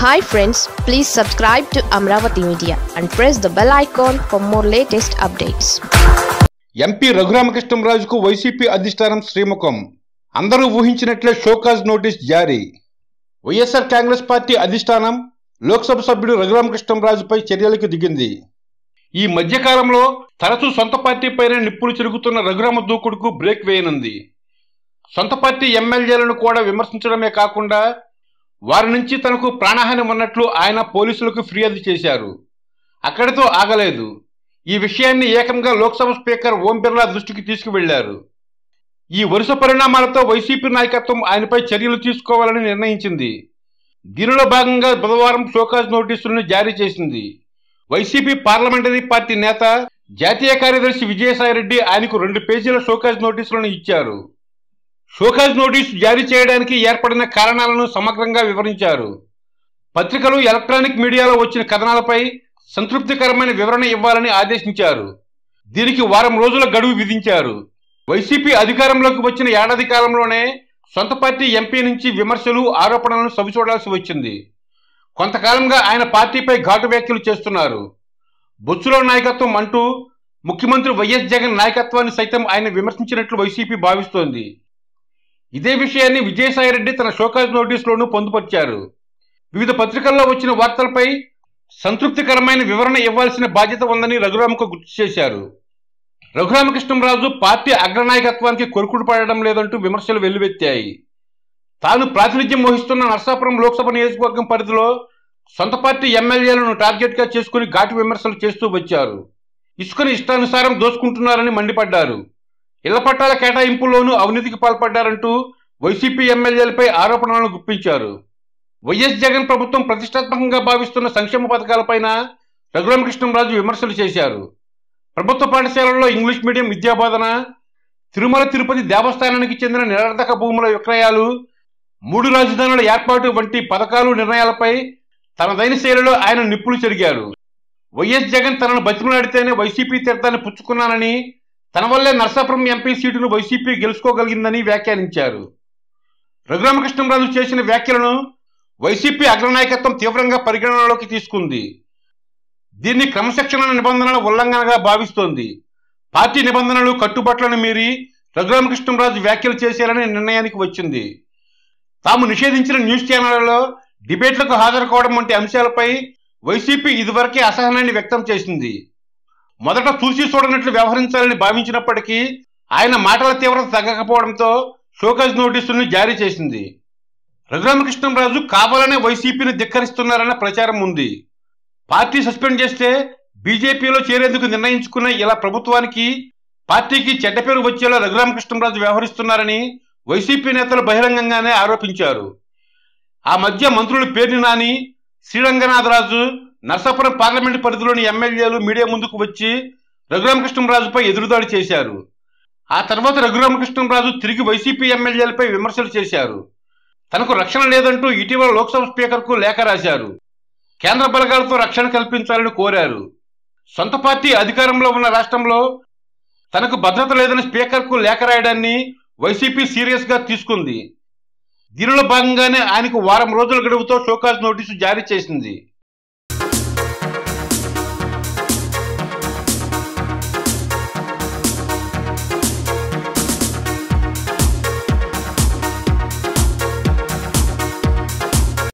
hi friends please subscribe to Amaravati media and press the bell icon for more latest updates MP రఘురామకృష్ణంరాజుకు YCP అధిష్టానం శ్రీముఖం అందరూ ఊహించినట్లే show cause notice జారీ YSR Congress party అధిష్టానం లోక్సభ సభ్యుడు రఘురామకృష్ణంరాజుపై చర్యలకు దిగింది ఈ మధ్యకాలంలో తరచూ సొంత పార్టీపైనే నిప్పులు చెరుగుతున్న రఘురామ దూకుడుకు బ్రేక్ వేయనుంది సొంత పార్టీ ఎమ్మెల్యేలను కూడా విమర్శించడమే కాకుండా వారి నుంచి తనకు ప్రాణహాని ఉన్నట్లు ఆయన పోలీసులకు ఫిర్యాదు చేశారు అక్కడితో ఆగలేదు ఈ విషయాన్ని ఏకంగా లోక్సభ స్పీకర్ ఓం బిర్లా దృష్టికి తీసుకువెళ్లారు ఈ వరుస పరిణామాలతో వైసీపీ నాయకత్వం ఆయనపై చర్యలు తీసుకోవాలని నిర్ణయించింది దీనిలో భాగంగా బుధవారం షోకాజ్ నోటీసులను జారీ చేసింది వైసీపీ పార్లమెంటరీ పార్టీ నేత జాతీయ కార్యదర్శి విజయసాయిరెడ్డి ఆయనకు రెండు పేజీల షోకాజ్ నోటీసులను ఇచ్చారు షోకాజ్ నోటీసు జారీ చేయడానికి ఏర్పడిన కారణాలను సమగ్రంగా వివరించారు పత్రికలు ఎలక్ట్రానిక్ మీడియాలో వచ్చిన కథనాలపై సంతృప్తికరమైన వివరణ ఇవ్వాలని ఆదేశించారు దీనికి వారం రోజుల గడువు విధించారు వైసీపీ అధికారంలోకి వచ్చిన ఏడాది కాలంలోనే సొంత పార్టీ ఎంపీ నుంచి విమర్శలు ఆరోపణలను సవిచూడాల్సి వచ్చింది కొంతకాలంగా ఆయన పార్టీపై ఘాటు వ్యాఖ్యలు చేస్తున్నారు బొచ్చులో నాయకత్వం అంటూ ముఖ్యమంత్రి వైఎస్ జగన్ నాయకత్వాన్ని సైతం ఆయన విమర్శించినట్లు వైసీపీ భావిస్తోంది ఇదే విషయాన్ని విజయసాయిరెడ్డి తన షోకాజ్ నోటీసులోనూ పొందుపరిచారు వివిధ పత్రికల్లో వచ్చిన వార్తలపై సంతృప్తికరమైన వివరణ ఇవ్వాల్సిన బాధ్యత ఉందని రఘురామకు గుర్తు చేశారు రఘురామకృష్ణంరాజు పార్టీ అగ్రనాయకత్వానికి కొరుకుడు పడడం లేదంటూ విమర్శలు వెల్లువెత్తాయి తాను ప్రాతినిధ్యం వహిస్తున్న నర్సాపురం లోక్సభ నియోజకవర్గం పరిధిలో సొంత పార్టీ ఎమ్మెల్యేలను టార్గెట్గా చేసుకుని ఘాటు విమర్శలు చేస్తూ వచ్చారు ఇసుకను ఇష్టానుసారం దోచుకుంటున్నారని మండిపడ్డారు ఇళ్ల పట్టాల కేటాయింపుల్లోనూ అవినీతికి పాల్పడ్డారంటూ వైసీపీ ఎమ్మెల్యేలపై ఆరోపణలను గుప్పించారు వైఎస్ జగన్ ప్రభుత్వం ప్రతిష్టాత్మకంగా భావిస్తున్న సంక్షేమ పథకాలపైన రఘురామకృష్ణంరాజు విమర్శలు చేశారు ప్రభుత్వ పాఠశాలల్లో ఇంగ్లీష్ మీడియం విద్యాబోధన తిరుమల తిరుపతి దేవస్థానానికి చెందిన నిరర్ధక భూముల విక్రయాలు మూడు రాజధానుల ఏర్పాటు వంటి పథకాలు నిర్ణయాలపై తనదైన శైలిలో ఆయన నిప్పులు చెరిగారు వైఎస్ జగన్ తనను బతిమలాడితేనే వైసీపీ తీర్థాన్ని పుచ్చుకున్నానని తన వల్లే నర్సాపురం ఎంపీ సీటును వైసీపీ గెలుచుకోగలిగిందని వ్యాఖ్యానించారు రఘురామకృష్ణంరాజు చేసిన వ్యాఖ్యలను వైసీపీ అగ్రనాయకత్వం తీవ్రంగా పరిగణనలోకి తీసుకుంది దీన్ని క్రమశిక్షణ నిబంధనల ఉల్లంఘనగా భావిస్తోంది పార్టీ నిబంధనలు కట్టుబాట్లను మీరి రఘురామకృష్ణంరాజు వ్యాఖ్యలు చేశారని నిర్ణయానికి వచ్చింది తాము నిషేధించిన న్యూస్ ఛానళ్లలో డిబేట్లకు హాజరు కావడం వంటి అంశాలపై వైసీపీ ఇదివరకే అసహనాన్ని వ్యక్తం చేసింది మొదట చూసి చూడనట్లు వ్యవహరించాలని భావించినప్పటికీ ఆయన మాటల తీవ్రత తగ్గకపోవడంతో షోకాజ్ నోటీసులను జారీ చేసింది రఘురామకృష్ణంరాజు కావాలనే వైసీపీని ధిక్కరిస్తున్నారన్న ప్రచారం ఉంది పార్టీ సస్పెండ్ చేస్తే బీజేపీలో చేరేందుకు నిర్ణయించుకున్న ఇలా ప్రభుత్వానికి పార్టీకి చెడ్డ పేరు వచ్చేలా రఘురామకృష్ణంరాజు వ్యవహరిస్తున్నారని వైసీపీ నేతలు బహిరంగంగానే ఆరోపించారు ఆ మధ్య మంత్రులు పేర్ని నాని శ్రీరంగనాథరాజు నర్సాపురం పార్లమెంటు పరిధిలోని ఎమ్మెల్యేలు మీడియా ముందుకు వచ్చి రఘురామకృష్ణంరాజుపై ఎదురుదాడి చేశారు ఆ తర్వాత రఘురామకృష్ణంరాజు తిరిగి వైసీపీ ఎమ్మెల్యేలపై విమర్శలు చేశారు తనకు రక్షణ లేదంటూ ఇటీవల లోక్సభ స్పీకర్కు లేఖ రాశారు కేంద్ర బలగాలతో రక్షణ కల్పించాలని కోరారు సొంత పార్టీ అధికారంలో ఉన్న రాష్ట్రంలో తనకు భద్రత లేదని స్పీకర్కు లేఖ రాయడాన్ని వైసీపీ సీరియస్ గా తీసుకుంది దీనిలో భాగంగానే ఆయనకు వారం రోజుల గడువుతో షోకాజ్ నోటీసు జారీ చేసింది